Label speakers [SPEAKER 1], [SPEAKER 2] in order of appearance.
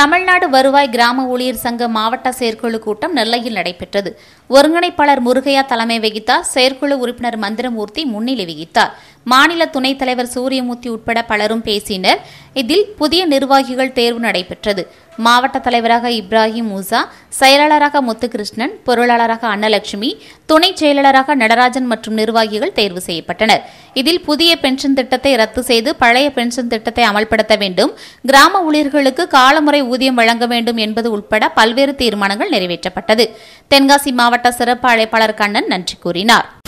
[SPEAKER 1] தமிழ்நாடு வருவாய் கிராம ஊழியர் சங்க மாவட்ட செயற்குழு கூட்டம் நெல்லையில் நடைபெற்றது ஒருங்கிணைப்பாளர் முருகையா தலைமை வகித்தார் செயற்குழு உறுப்பினர் மந்திரமூர்த்தி முன்னிலை வகித்தார் மாநில துணைத் தலைவர் சூரியமூர்த்தி உட்பட பலரும் பேசினர் இதில் புதிய நிர்வாகிகள் தேர்வு நடைபெற்றது மாவட்ட தலைவராக இப்ராஹிம் மூசா செயலாளராக முத்துகிருஷ்ணன் பொருளாளராக அன்னலட்சுமி துணைச் செயலாளராக நடராஜன் மற்றும் நிர்வாகிகள் தேர்வு செய்யப்பட்டனர் இதில் புதிய பென்ஷன் திட்டத்தை ரத்து செய்து பழைய பென்ஷன் திட்டத்தை அமல்படுத்த வேண்டும் கிராம ஊழியர்களுக்கு காலமுறை ஊதியம் வழங்க வேண்டும் என்பது உட்பட பல்வேறு தீர்மானங்கள் நிறைவேற்றப்பட்டது தென்காசி மாவட்ட சிறப்பு அழைப்பாளர் கண்ணன் நன்றி கூறினார்